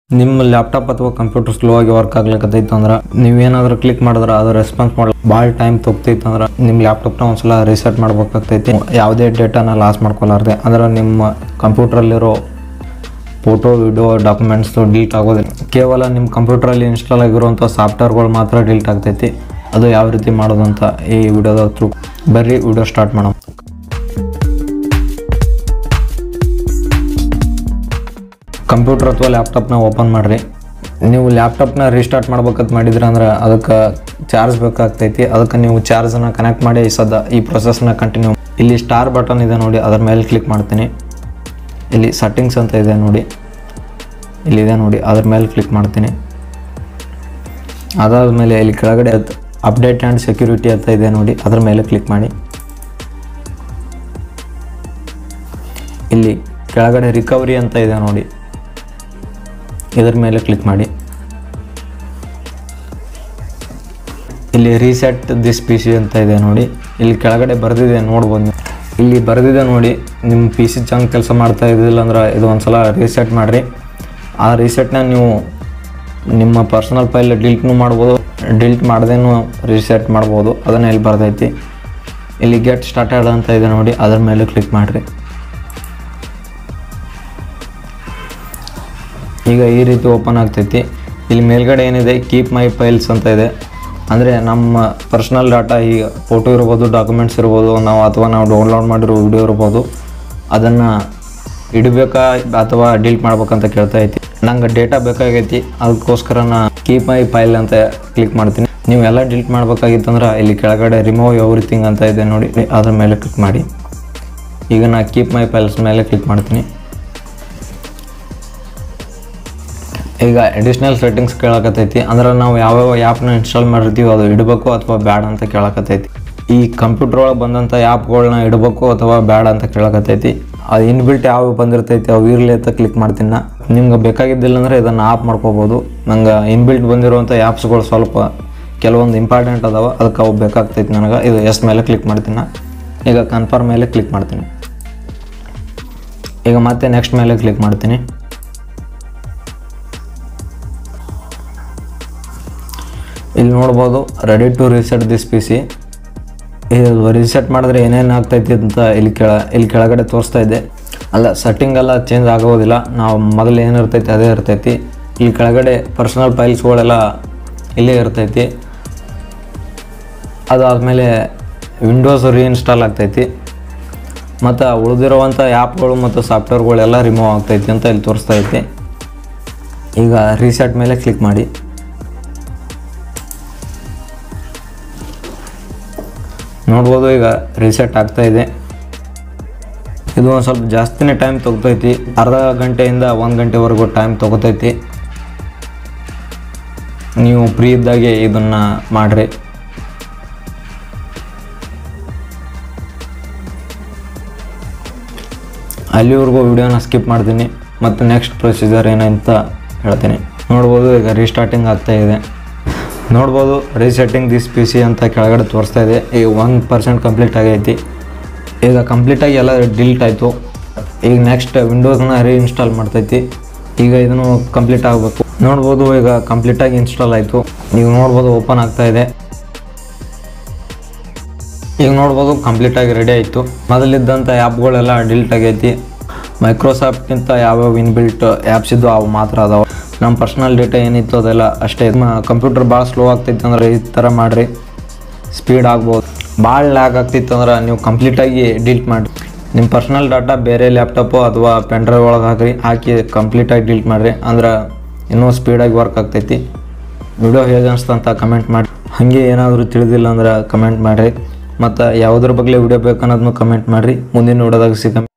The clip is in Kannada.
ನಿಮ್ಮ ಲ್ಯಾಪ್ಟಾಪ್ ಅಥವಾ ಕಂಪ್ಯೂಟರ್ ಸ್ಲೋ ಆಗಿ ವರ್ಕ್ ಆಗ್ಲಿಕ್ಕತ್ತೈತೆ ಅಂದ್ರೆ ನೀವೇನಾದ್ರೂ ಕ್ಲಿಕ್ ಮಾಡಿದ್ರೆ ಅದು ರೆಸ್ಪಾನ್ಸ್ ಮಾಡ ಭಾಳ ಟೈಮ್ ತೊಗ್ತೈತೆ ಅಂದ್ರೆ ನಿಮ್ಮ ಲ್ಯಾಪ್ಟಾಪ್ನ ಒಂದ್ಸಲ ರೀಸೆಟ್ ಮಾಡ್ಬೇಕಾಗ್ತೈತಿ ಯಾವುದೇ ಡೇಟಾನ ಲಾಸ್ ಮಾಡ್ಕೊಲಾರ್ದೆ ಅಂದ್ರೆ ನಿಮ್ಮ ಕಂಪ್ಯೂಟ್ರಲ್ಲಿರೋ ಫೋಟೋ ವಿಡಿಯೋ ಡಾಕ್ಯುಮೆಂಟ್ಸ್ ಡಿಲೀಟ್ ಆಗೋದಿಲ್ಲ ಕೇವಲ ನಿಮ್ಮ ಕಂಪ್ಯೂಟ್ರಲ್ಲಿ ಇನ್ಸ್ಟಾಲ್ ಆಗಿರುವಂಥ ಸಾಫ್ಟ್ವೇರ್ಗಳು ಮಾತ್ರ ಡಿಲೀಟ್ ಆಗ್ತೈತಿ ಅದು ಯಾವ ರೀತಿ ಮಾಡೋದಂತ ಈ ವಿಡಿಯೋದ ಥ್ರೂ ಬರ್ರಿ ವಿಡಿಯೋ ಸ್ಟಾರ್ಟ್ ಮಾಡೋಣ ಕಂಪ್ಯೂಟರ್ ಅಥವಾ ಲ್ಯಾಪ್ಟಾಪ್ನ ಓಪನ್ ಮಾಡಿರಿ ನೀವು ಲ್ಯಾಪ್ಟಾಪ್ನ ರೀಸ್ಟಾರ್ಟ್ ಮಾಡ್ಬೇಕಂತ ಮಾಡಿದ್ರೆ ಅಂದ್ರೆ ಅದಕ್ಕೆ ಚಾರ್ಜ್ ಬೇಕಾಗ್ತೈತಿ ಅದಕ್ಕೆ ನೀವು ಚಾರ್ಜನ್ನು ಕನೆಕ್ಟ್ ಮಾಡಿ ಸದ ಈ ಪ್ರೊಸೆಸ್ನ ಕಂಟಿನ್ಯೂ ಇಲ್ಲಿ ಸ್ಟಾರ್ ಬಟನ್ ಇದೆ ನೋಡಿ ಅದರ ಮೇಲೆ ಕ್ಲಿಕ್ ಮಾಡ್ತೀನಿ ಇಲ್ಲಿ ಸೆಟ್ಟಿಂಗ್ಸ್ ಅಂತ ಇದೆ ನೋಡಿ ಇಲ್ಲಿದೆ ನೋಡಿ ಅದ್ರ ಮೇಲೆ ಕ್ಲಿಕ್ ಮಾಡ್ತೀನಿ ಅದಾದಮೇಲೆ ಇಲ್ಲಿ ಕೆಳಗಡೆ ಅಪ್ಡೇಟ್ ಆ್ಯಂಡ್ ಸೆಕ್ಯೂರಿಟಿ ಅಂತ ಇದೆ ನೋಡಿ ಅದ್ರ ಮೇಲೆ ಕ್ಲಿಕ್ ಮಾಡಿ ಇಲ್ಲಿ ಕೆಳಗಡೆ ರಿಕವರಿ ಅಂತ ಇದೆ ನೋಡಿ ಇದರ ಮೇಲೆ ಕ್ಲಿಕ್ ಮಾಡಿ ಇಲ್ಲಿ ರೀಸೆಟ್ ದಿಸ್ ಪಿ ಸಿ ಅಂತ ಇದೆ ನೋಡಿ ಇಲ್ಲಿ ಕೆಳಗಡೆ ಬರೆದಿದೆ ನೋಡ್ಬೋದು ನೀವು ಇಲ್ಲಿ ಬರೆದಿದೆ ನೋಡಿ ನಿಮ್ಮ ಪಿ ಸಿ ಚಂದ ಕೆಲಸ ಮಾಡ್ತಾ ಇದ್ದಿಲ್ಲ ಅಂದ್ರೆ ಇದು ಒಂದ್ಸಲ ರೀಸೆಟ್ ಮಾಡಿರಿ ಆ ರೀಸೆಟ್ನ ನೀವು ನಿಮ್ಮ ಪರ್ಸನಲ್ ಫೈಲ್ ಡಿಲೀಟ್ನು ಮಾಡ್ಬೋದು ಡಿಲೀಟ್ ಮಾಡ್ದೇನು ರೀಸೆಟ್ ಮಾಡ್ಬೋದು ಅದನ್ನು ಇಲ್ಲಿ ಬರ್ದೈತಿ ಇಲ್ಲಿ ಗೆಟ್ ಸ್ಟಾರ್ಟೆಡ್ ಅಂತ ಇದೆ ನೋಡಿ ಅದ್ರ ಮೇಲೆ ಕ್ಲಿಕ್ ಮಾಡಿರಿ ಈಗ ಈ ರೀತಿ ಓಪನ್ ಆಗ್ತೈತಿ ಇಲ್ಲಿ ಮೇಲ್ಗಡೆ ಏನಿದೆ ಕೀಪ್ ಮೈ ಫೈಲ್ಸ್ ಅಂತ ಇದೆ ಅಂದರೆ ನಮ್ಮ ಪರ್ಸ್ನಲ್ ಡಾಟಾ ಈಗ ಫೋಟೋ ಇರ್ಬೋದು ಡಾಕ್ಯುಮೆಂಟ್ಸ್ ಇರ್ಬೋದು ನಾವು ಅಥವಾ ನಾವು ಡೌನ್ಲೋಡ್ ಮಾಡಿರೋ ವಿಡಿಯೋ ಇರ್ಬೋದು ಅದನ್ನು ಇಡಬೇಕಾ ಅಥವಾ ಡಿಲೀಟ್ ಮಾಡ್ಬೇಕಂತ ಕೇಳ್ತಾ ಐತಿ ನಂಗೆ ಡೇಟಾ ಬೇಕಾಗೈತಿ ಅದಕ್ಕೋಸ್ಕರ ನಾ ಕೀಪ್ ಮೈ ಫೈಲ್ ಅಂತ ಕ್ಲಿಕ್ ಮಾಡ್ತೀನಿ ನೀವು ಎಲ್ಲ ಡಿಲೀಟ್ ಮಾಡ್ಬೇಕಾಗಿತ್ತಂದ್ರೆ ಇಲ್ಲಿ ಕೆಳಗಡೆ ರಿಮೂವ್ ಎವ್ರಿಥಿಂಗ್ ಅಂತ ಇದೆ ನೋಡಿ ಅದ್ರ ಮೇಲೆ ಕ್ಲಿಕ್ ಮಾಡಿ ಈಗ ನಾ ಕೀಪ್ ಮೈ ಫೈಲ್ಸ್ ಮೇಲೆ ಕ್ಲಿಕ್ ಮಾಡ್ತೀನಿ ಈಗ ಅಡಿಷ್ನಲ್ ಸೆಟ್ಟಿಂಗ್ಸ್ ಕೇಳಕತ್ತೈತಿ ಅಂದ್ರೆ ನಾವು ಯಾವ್ಯಾವ ಆ್ಯಪ್ನ ಇನ್ಸ್ಟಾಲ್ ಮಾಡಿರ್ತೀವಿ ಅದು ಇಡಬೇಕು ಅಥವಾ ಬ್ಯಾಡ ಅಂತ ಕೇಳಕತ್ತೈತಿ ಈ ಕಂಪ್ಯೂಟರ್ ಒಳಗೆ ಬಂದಂಥ ಆ್ಯಪ್ಗಳನ್ನ ಇಡಬೇಕು ಅಥವಾ ಬ್ಯಾಡ ಅಂತ ಕೇಳಕತ್ತೈತಿ ಅದು ಇನ್ಬಿಲ್ಟ್ ಯಾವ ಬಂದಿರ್ತೈತಿ ಅವು ಇರಲಿ ಅಂತ ಕ್ಲಿಕ್ ಮಾಡ್ತೀನಿ ನಾ ನಿಮ್ಗೆ ಬೇಕಾಗಿದ್ದಿಲ್ಲ ಅಂದರೆ ಇದನ್ನು ಆಫ್ ಮಾಡ್ಕೋಬೋದು ನಂಗೆ ಇನ್ಬಿಲ್ಟ್ ಬಂದಿರುವಂಥ ಆ್ಯಪ್ಸ್ಗಳು ಸ್ವಲ್ಪ ಕೆಲವೊಂದು ಇಂಪಾರ್ಟೆಂಟ್ ಅದಾವ ಅದಕ್ಕೆ ಅವು ಬೇಕಾಗ್ತೈತಿ ನನಗೆ ಇದು ಎಸ್ ಮೇಲೆ ಕ್ಲಿಕ್ ಮಾಡ್ತೀನಿ ನಾ ಈಗ ಕನ್ಫರ್ಮ್ ಮೇಲೆ ಕ್ಲಿಕ್ ಮಾಡ್ತೀನಿ ಈಗ ಮತ್ತೆ ನೆಕ್ಸ್ಟ್ ಮೇಲೆ ಕ್ಲಿಕ್ ಮಾಡ್ತೀನಿ ಇಲ್ಲಿ ನೋಡ್ಬೋದು ready to reset this P C ಇದು ರೀಸೆಟ್ ಮಾಡಿದ್ರೆ ಏನೇನು ಆಗ್ತೈತಿ ಅಂತ ಇಲ್ಲಿ ಕೆಳ ಇಲ್ಲಿ ಕೆಳಗಡೆ ತೋರಿಸ್ತಾ ಇದೆ ಅಲ್ಲ ಸೆಟ್ಟಿಂಗ್ ಎಲ್ಲ ಚೇಂಜ್ ಆಗೋದಿಲ್ಲ ನಾವು ಮೊದಲು ಏನು ಇರ್ತೈತಿ ಅದೇ ಇರ್ತೈತಿ ಇಲ್ಲಿ ಕೆಳಗಡೆ ಪರ್ಸನಲ್ ಫೈಲ್ಸ್ಗಳೆಲ್ಲ ಇಲ್ಲೇ ಇರ್ತೈತಿ ಅದಾದಮೇಲೆ ವಿಂಡೋಸ್ ರೀಇನ್ಸ್ಟಾಲ್ ಆಗ್ತೈತಿ ಮತ್ತು ಉಳಿದಿರುವಂಥ ಆ್ಯಪ್ಗಳು ಮತ್ತು ಸಾಫ್ಟ್ವೇರ್ಗಳೆಲ್ಲ ರಿಮೂವ್ ಆಗ್ತೈತಿ ಅಂತ ಇಲ್ಲಿ ತೋರಿಸ್ತಾ ಐತಿ ಈಗ ರೀಸೆಟ್ ಮೇಲೆ ಕ್ಲಿಕ್ ಮಾಡಿ ನೋಡ್ಬೋದು ಈಗ ರೀಸೆಟ್ ಆಗ್ತಾ ಇದೆ ಇದು ಒಂದು ಸ್ವಲ್ಪ ಜಾಸ್ತಿನೇ ಟೈಮ್ ತೊಗೊತೈತಿ ಅರ್ಧ ಗಂಟೆಯಿಂದ ಒಂದು ಗಂಟೆವರೆಗೂ ಟೈಮ್ ತೊಗೋತೈತಿ ನೀವು ಫ್ರೀ ಇದ್ದಾಗೆ ಇದನ್ನು ಮಾಡಿರಿ ಅಲ್ಲಿವರೆಗೂ ವಿಡಿಯೋನ ಸ್ಕಿಪ್ ಮಾಡ್ತೀನಿ ಮತ್ತು ನೆಕ್ಸ್ಟ್ ಪ್ರೊಸೀಜರ್ ಏನಂತ ಹೇಳ್ತೀನಿ ನೋಡ್ಬೋದು ಈಗ ರೀಸ್ಟಾರ್ಟಿಂಗ್ ಆಗ್ತಾ ಇದೆ ನೋಡ್ಬೋದು ರೀಸೆಟ್ಟಿಂಗ್ ದಿಸ್ ಪಿ ಸಿ ಅಂತ ಕೆಳಗಡೆ ತೋರಿಸ್ತಾ ಇದೆ ಈಗ ಒನ್ ಪರ್ಸೆಂಟ್ ಕಂಪ್ಲೀಟ್ ಆಗೈತಿ ಈಗ ಕಂಪ್ಲೀಟಾಗಿ ಎಲ್ಲ ಡಿಲೀಟ್ ಆಯಿತು ಈಗ ನೆಕ್ಸ್ಟ್ ವಿಂಡೋಸ್ನ ರೀಇನ್ಸ್ಟಾಲ್ ಮಾಡ್ತೈತಿ ಈಗ ಇದನ್ನು ಕಂಪ್ಲೀಟ್ ಆಗಬೇಕು ನೋಡ್ಬೋದು ಈಗ ಕಂಪ್ಲೀಟಾಗಿ ಇನ್ಸ್ಟಾಲ್ ಆಯಿತು ನೀವು ನೋಡ್ಬೋದು ಓಪನ್ ಆಗ್ತಾ ಇದೆ ಈಗ ನೋಡ್ಬೋದು ಕಂಪ್ಲೀಟಾಗಿ ರೆಡಿ ಆಯಿತು ಮೊದಲಿದ್ದಂಥ ಆ್ಯಪ್ಗಳೆಲ್ಲ ಡಿಲೀಟ್ ಆಗೈತಿ ಮೈಕ್ರೋಸಾಫ್ಟ್ಗಿಂತ ಯಾವ್ಯಾವ ಇನ್ಬಿಲ್ಟ್ ಆ್ಯಪ್ಸ್ ಇದ್ದು ಅವು ಮಾತ್ರ ಅದಾವೆ ನಮ್ಮ ಪರ್ಸ್ನಲ್ ಡೇಟಾ ಏನಿತ್ತು ಅದೆಲ್ಲ ಅಷ್ಟೇ ನಮ್ಮ ಕಂಪ್ಯೂಟರ್ ಭಾಳ ಸ್ಲೋ ಆಗ್ತೈತೆ ಅಂದ್ರೆ ಈ ಥರ ಮಾಡಿರಿ ಸ್ಪೀಡ್ ಆಗ್ಬೋದು ಭಾಳ ಲ್ಯಾಗ್ ಆಗ್ತಿತ್ತು ಅಂದ್ರೆ ನೀವು ಕಂಪ್ಲೀಟಾಗಿ ಡಿಲೀಟ್ ಮಾಡಿ ನಿಮ್ಮ ಪರ್ಸ್ನಲ್ ಡಾಟಾ ಬೇರೆ ಲ್ಯಾಪ್ಟಾಪು ಅಥವಾ ಪೆನ್ಡ್ರೈವ್ ಒಳಗೆ ಹಾಕಿ ಹಾಕಿ ಕಂಪ್ಲೀಟಾಗಿ ಡಿಲೀಟ್ ಮಾಡಿರಿ ಅಂದ್ರೆ ಇನ್ನೂ ಸ್ಪೀಡಾಗಿ ವರ್ಕ್ ಆಗ್ತೈತಿ ವಿಡಿಯೋ ಹೇಗೆ ಅನಿಸ್ತಂತ ಕಮೆಂಟ್ ಮಾಡಿ ಹಾಗೆ ಏನಾದರೂ ತಿಳಿದಿಲ್ಲ ಅಂದ್ರೆ ಕಮೆಂಟ್ ಮಾಡಿರಿ ಮತ್ತು ಯಾವುದ್ರ ಬಗ್ಗೆ ವಿಡಿಯೋ ಬೇಕನ್ನೋದನ್ನು ಕಮೆಂಟ್ ಮಾಡಿರಿ ಮುಂದಿನ ವಿಡಿಯೋದಾಗ ಸಿಗ